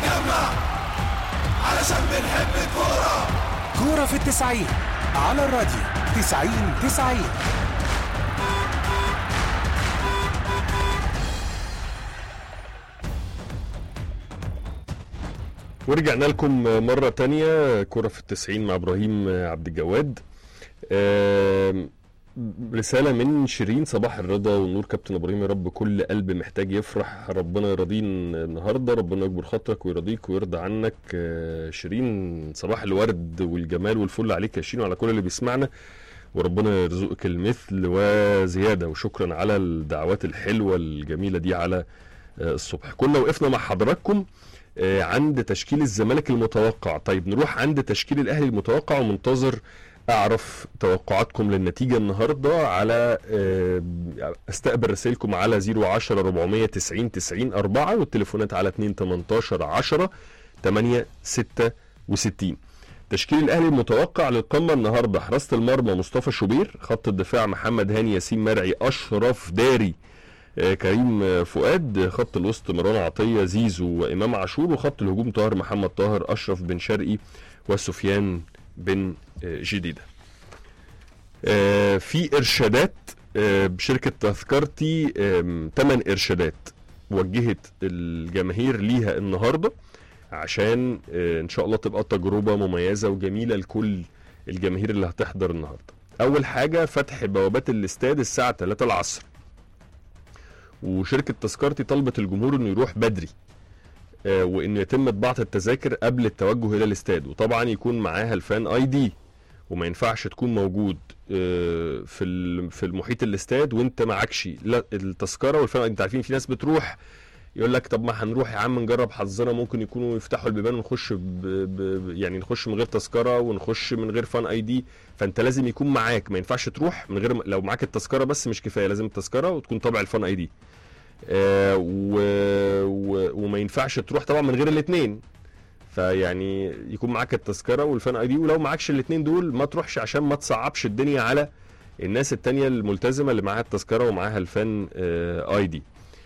نتجمع علشان بنحب الكورة كورة في التسعين على الراديو تسعين تسعين ورجعنا لكم مرة تانية كرة في التسعين مع إبراهيم عبد الجواد آم، رسالة من شيرين صباح الرضا والنور كابتن إبراهيم يا رب كل قلب محتاج يفرح ربنا يرضينا النهاردة ربنا يكبر خاطرك ويرضيك ويرضى عنك آه، شيرين صباح الورد والجمال والفل عليك يا شيرين وعلى كل اللي بيسمعنا وربنا يرزقك المثل وزيادة وشكرا على الدعوات الحلوة الجميلة دي على آه، الصبح كنا وقفنا مع حضراتكم آه، عند تشكيل الزمالك المتوقع طيب نروح عند تشكيل الاهلي المتوقع ومنتظر اعرف توقعاتكم للنتيجه النهارده على آه، استقبل رسائلكم على 010 490 90 4 والتليفونات على 2 18 10 8 66 تشكيل الاهلي المتوقع للقمه النهارده حراسه المرمى مصطفى شوبير خط الدفاع محمد هاني ياسين مرعي اشرف داري آه، كريم آه، فؤاد خط الوسط مروان عطيه زيزو وامام عاشور وخط الهجوم طاهر محمد طاهر اشرف بن شرقي وسفيان بن آه، جديده آه، في ارشادات آه، بشركه تذكرتي 8 ارشادات وجهت الجماهير ليها النهارده عشان آه، ان شاء الله تبقى تجربه مميزه وجميله لكل الجماهير اللي هتحضر النهارده اول حاجه فتح بوابات الاستاد الساعه 3 العصر وشركه تذكرتي طلبت الجمهور انه يروح بدري آه، وانه يتم طباعه التذاكر قبل التوجه الى الاستاد وطبعا يكون معاها الفان اي دي وما ينفعش تكون موجود آه، في ال- في المحيط الاستاد وانت معكش لا التذكره والفان انت عارفين في ناس بتروح يقول لك طب ما هنروح يا عم نجرب حظنا ممكن يكونوا يفتحوا البيبان ونخش ب... ب... يعني نخش من غير تذكره ونخش من غير فان اي دي فانت لازم يكون معاك ما ينفعش تروح من غير لو معاك التذكره بس مش كفايه لازم التذكره وتكون طابع الفان اي دي آه و... و... وما ينفعش تروح طبعا من غير الاثنين فيعني يكون معاك التذكره والفان اي دي ولو معكش الاثنين دول ما تروحش عشان ما تصعبش الدنيا على الناس التانية الملتزمه اللي معاها التذكره ومعاها الفان آه اي دي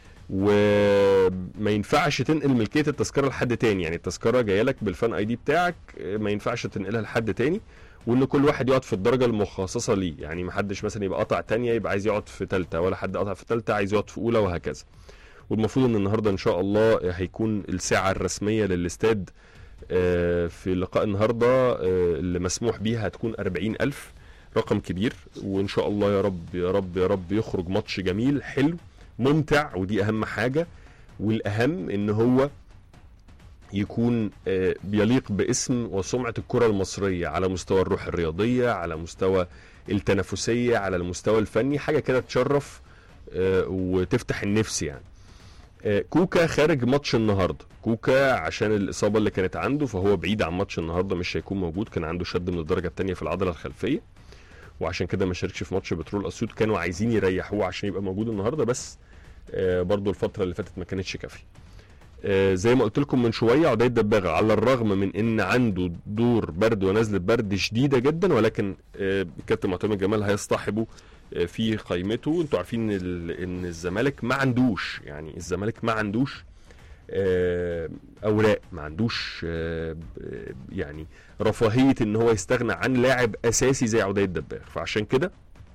وما ينفعش تنقل ملكيه التذكره لحد تاني يعني التذكره جايه لك بالفان اي دي بتاعك آه، ما ينفعش تنقلها لحد تاني وان كل واحد يقعد في الدرجه المخصصه ليه يعني ما حدش مثلا يبقى قطع تانية يبقى عايز يقعد في تالتة ولا حد قطع في تالتة عايز يقعد في اولى وهكذا والمفروض ان النهارده ان شاء الله هيكون الساعه الرسميه للاستاد آه، في لقاء النهارده آه، اللي مسموح بيها هتكون 40000 رقم كبير وان شاء الله يا رب يا رب يا رب يخرج ماتش جميل حلو ممتع ودي اهم حاجه والاهم ان هو يكون آه، بيليق باسم وسمعه الكره المصريه على مستوى الروح الرياضيه على مستوى التنافسيه على المستوى الفني حاجه كده تشرف آه، وتفتح النفس يعني آه، كوكا خارج ماتش النهارده كوكا عشان الاصابه اللي كانت عنده فهو بعيد عن ماتش النهارده مش هيكون موجود كان عنده شد من الدرجه الثانيه في العضله الخلفيه وعشان كده ما شاركش في ماتش بترول اسيوط كانوا عايزين يريحوه عشان يبقى موجود النهارده بس آه، برضو الفتره اللي فاتت ما كانتش كافيه آه، زي ما قلت لكم من شويه عدي الدباغه على الرغم من ان عنده دور برد ونزله برد شديده جدا ولكن آه، الكابتن معتمد جمال هيصطحبه آه، في قائمته انتوا عارفين ان ال- ان الزمالك ما عندوش يعني الزمالك ما عندوش آه، اوراق ما عندوش آه، ب- يعني رفاهيه ان هو يستغنى عن لاعب اساسي زي عدي الدباغ فعشان كده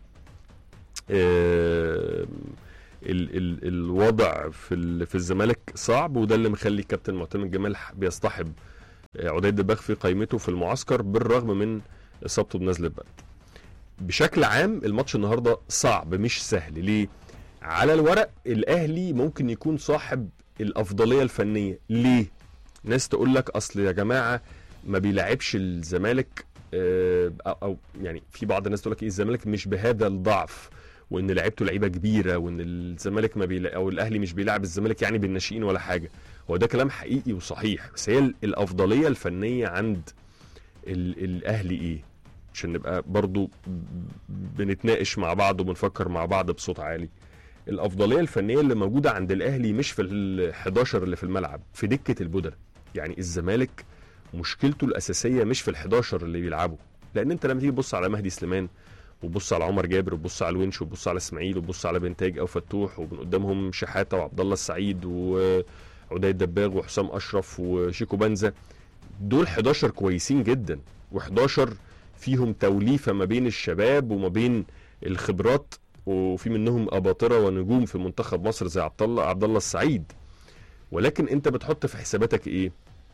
آه، ال ال الوضع في ال في الزمالك صعب وده اللي مخلي الكابتن معتمد جمال ح- بيصطحب آه، عدي الدباغ في قائمته في المعسكر بالرغم من اصابته بنزله برد. بشكل عام الماتش النهارده صعب مش سهل ليه؟ على الورق الاهلي ممكن يكون صاحب الافضليه الفنيه ليه؟ ناس تقول لك اصل يا جماعه ما بيلعبش الزمالك آه، او أو يعني في بعض الناس تقول لك ايه الزمالك مش بهذا الضعف وان لعيبته لعيبه كبيره وان الزمالك ما بيلا او الاهلي مش بيلعب الزمالك يعني بالناشئين ولا حاجه هو ده كلام حقيقي وصحيح بس هي ال- الافضليه الفنيه عند ال الاهلي ايه عشان نبقى برضو بنتناقش مع بعض وبنفكر مع بعض بصوت عالي الافضليه الفنيه اللي موجوده عند الاهلي مش في ال 11 اللي في الملعب في دكه البدل يعني الزمالك مشكلته الاساسيه مش في ال 11 اللي بيلعبوا لان انت لما تيجي تبص على مهدي سليمان وتبص على عمر جابر وتبص على الونش وتبص على اسماعيل وتبص على بنتاج او فتوح ومن قدامهم شحاته وعبد الله السعيد و عدي الدباغ وحسام اشرف وشيكو بنزا دول 11 كويسين جدا و11 فيهم توليفه ما بين الشباب وما بين الخبرات وفي منهم اباطره ونجوم في منتخب مصر زي عبد الله عبد الله السعيد ولكن انت بتحط في حساباتك ايه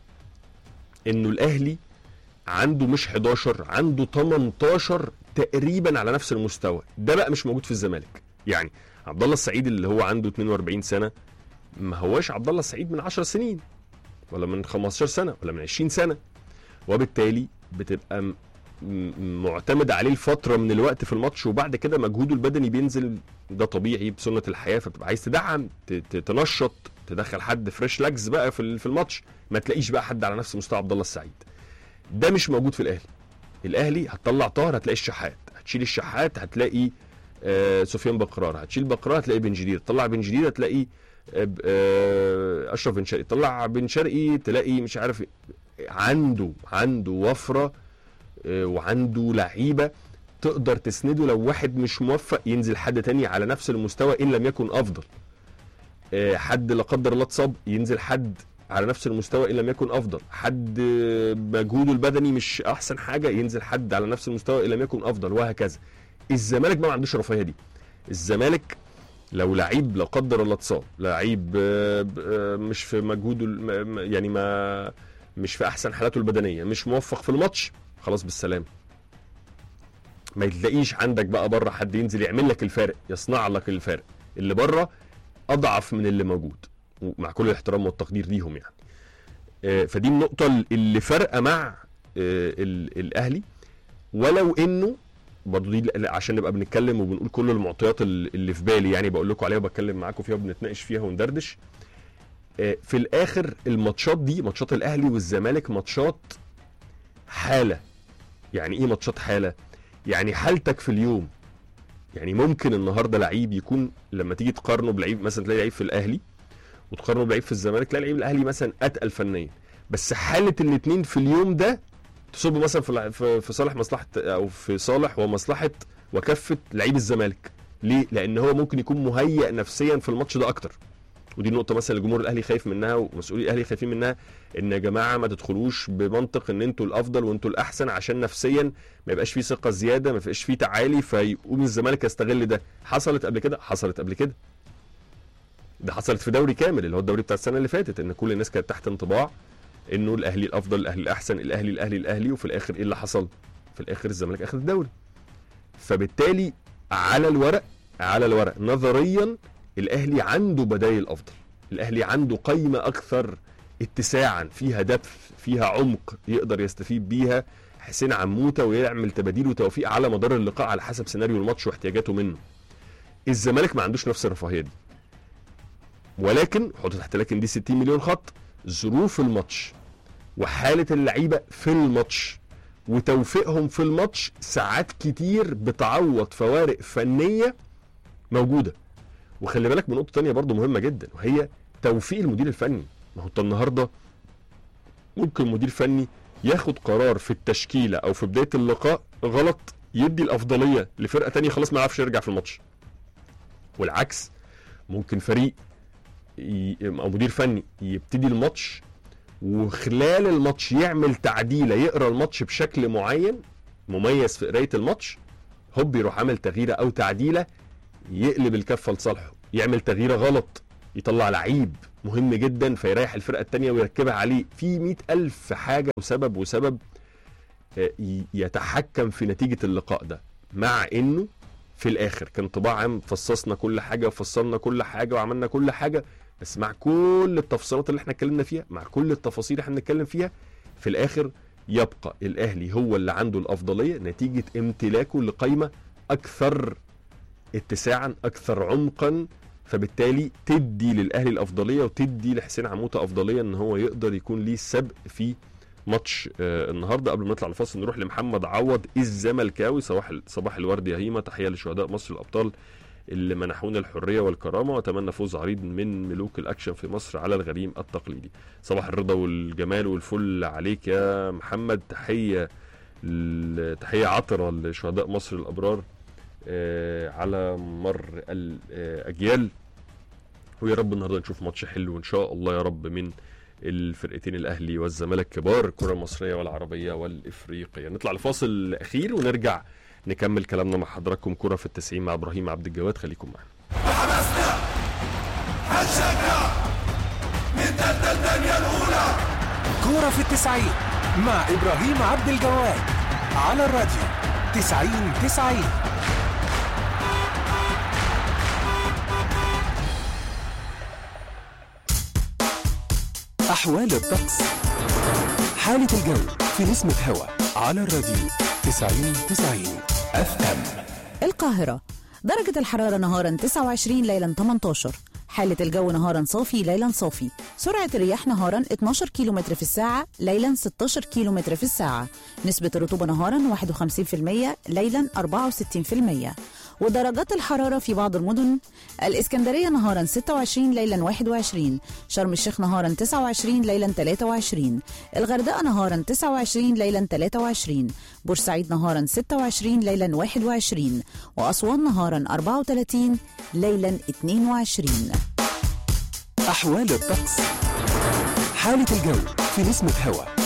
انه الاهلي عنده مش 11 عنده 18 تقريبا على نفس المستوى ده بقى مش موجود في الزمالك يعني عبد الله السعيد اللي هو عنده 42 سنه ما هواش عبد الله السعيد من 10 سنين ولا من 15 سنه ولا من 20 سنه وبالتالي بتبقى م- م- معتمد عليه لفتره من الوقت في الماتش وبعد كده مجهوده البدني بينزل ده طبيعي بسنه الحياه فبتبقى عايز تدعم ت- ت- تنشط تدخل حد فريش لاجز بقى في ال- في الماتش ما تلاقيش بقى حد على نفس مستوى عبد الله السعيد ده مش موجود في الاهلي الاهلي هتطلع طاهر هتلاقي الشحات هتشيل الشحات هتلاقي آه سفيان بقرار هتشيل بقرار هتلاقي بن جديد تطلع بن جديد هتلاقي آه ب- آه اشرف بن شرقي طلع بن شرقي تلاقي مش عارف إيه. عنده عنده وفره آه وعنده لعيبه تقدر تسنده لو واحد مش موفق ينزل حد تاني على نفس المستوى ان لم يكن افضل آه، حد لا قدر الله اتصاب ينزل حد على نفس المستوى ان لم يكن افضل حد آه، مجهوده البدني مش احسن حاجه ينزل حد على نفس المستوى ان لم يكن افضل وهكذا الزمالك بقى ما عندوش الرفاهيه دي الزمالك لو لعيب لا قدر الله اتصاب لعيب آه، ب- آه، مش في مجهوده الم- م- يعني ما مش في احسن حالاته البدنيه مش موفق في الماتش خلاص بالسلامه ما تلاقيش عندك بقى بره حد ينزل يعمل لك الفارق يصنع لك الفارق اللي بره اضعف من اللي موجود ومع كل الاحترام والتقدير ليهم يعني آه، فدي النقطه اللي فارقه مع آه، ال- الاهلي ولو انه برضه دي ل- عشان نبقى بنتكلم وبنقول كل المعطيات ال- اللي في بالي يعني بقول لكم عليها وبتكلم معاكم فيها وبنتناقش فيها وندردش آه، في الاخر الماتشات دي ماتشات الاهلي والزمالك ماتشات حاله يعني ايه ماتشات حاله يعني حالتك في اليوم يعني ممكن النهارده لعيب يكون لما تيجي تقارنه بلعيب مثلا تلاقي لعيب في الاهلي وتقارنه بلعيب في الزمالك تلاقي لعيب الاهلي مثلا اتقل فنيا بس حاله الاثنين في اليوم ده تصب مثلا في لع- في في صالح مصلحه او في صالح ومصلحه وكفه لعيب الزمالك ليه؟ لان هو ممكن يكون مهيئ نفسيا في الماتش ده اكتر ودي نقطه مثلا الجمهور الاهلي خايف منها ومسؤولي الاهلي خايفين منها ان يا جماعه ما تدخلوش بمنطق ان انتوا الافضل وانتوا الاحسن عشان نفسيا ما يبقاش فيه ثقه زياده ما يبقاش فيه تعالي فيقوم الزمالك يستغل ده حصلت قبل كده حصلت قبل كده ده حصلت في دوري كامل اللي هو الدوري بتاع السنه اللي فاتت ان كل الناس كانت تحت انطباع انه الاهلي الافضل الاهلي الاحسن الاهلي الاهلي الاهلي وفي الاخر ايه اللي حصل في الاخر الزمالك اخذ الدوري فبالتالي على الورق على الورق نظريا الاهلي عنده بدايل افضل الاهلي عنده قايمه اكثر اتساعا فيها دبث فيها عمق يقدر يستفيد بيها حسين عموته ويعمل تباديل وتوفيق على مدار اللقاء على حسب سيناريو الماتش واحتياجاته منه الزمالك ما عندوش نفس الرفاهيه دي ولكن حط تحت لكن دي 60 مليون خط ظروف الماتش وحاله اللعيبه في الماتش وتوفيقهم في الماتش ساعات كتير بتعوض فوارق فنيه موجوده وخلي بالك من نقطه تانية برضو مهمه جدا وهي توفيق المدير الفني ما هو انت النهارده ممكن مدير فني ياخد قرار في التشكيله او في بدايه اللقاء غلط يدي الافضليه لفرقه تانية خلاص ما يعرفش يرجع في الماتش والعكس ممكن فريق ي... او مدير فني يبتدي الماتش وخلال الماتش يعمل تعديله يقرا الماتش بشكل معين مميز في قرايه الماتش هوب يروح عامل تغييره او تعديله يقلب الكفه لصالحه يعمل تغييره غلط يطلع لعيب مهم جدا فيريح الفرقه الثانيه ويركبها عليه في مئة ألف حاجه وسبب وسبب آه، ي- يتحكم في نتيجه اللقاء ده مع انه في الاخر كان طباع عام فصصنا كل حاجه وفصلنا كل حاجه وعملنا كل حاجه بس مع كل التفصيلات اللي احنا اتكلمنا فيها مع كل التفاصيل اللي احنا بنتكلم فيها في الاخر يبقى الاهلي هو اللي عنده الافضليه نتيجه امتلاكه لقائمه اكثر اتساعا اكثر عمقا فبالتالي تدي للاهلي الافضليه وتدي لحسين عموته افضليه ان هو يقدر يكون ليه سبق في ماتش آه النهارده قبل ما نطلع الفاصل نروح لمحمد عوض الزملكاوي صباح صباح الورد يا هيمه تحيه لشهداء مصر الابطال اللي منحونا الحريه والكرامه واتمنى فوز عريض من ملوك الاكشن في مصر على الغريم التقليدي صباح الرضا والجمال والفل عليك يا محمد تحيه ل- تحيه عطره لشهداء مصر الابرار آه، على مر الاجيال ويا رب النهارده نشوف ماتش حلو ان شاء الله يا رب من الفرقتين الاهلي والزمالك كبار الكره المصريه والعربيه والافريقيه نطلع لفاصل اخير ونرجع نكمل كلامنا مع حضراتكم كره في التسعين مع ابراهيم عبد الجواد خليكم معانا بحماسنا هنشجع نتقدم الدنيا الأولى كورة في التسعين مع إبراهيم عبد الجواد على الراديو تسعين تسعين أحوال الطقس حالة الجو في نسمة هوا على الراديو تسعين تسعين أف أم القاهرة درجة الحرارة نهارا 29 ليلا 18 حالة الجو نهارا صافي ليلا صافي سرعة الرياح نهارا 12 كيلومتر في الساعة ليلا 16 كيلومتر في الساعة نسبة الرطوبة نهارا 51% ليلا 64% ودرجات الحرارة في بعض المدن الإسكندرية نهارا 26 ليلا 21 شرم الشيخ نهارا 29 ليلا 23 الغردقة نهارا 29 ليلا 23 بورسعيد نهارا 26 ليلا 21 وأسوان نهارا 34 ليلا 22 أحوال الطقس حالة الجو في نسمة هوا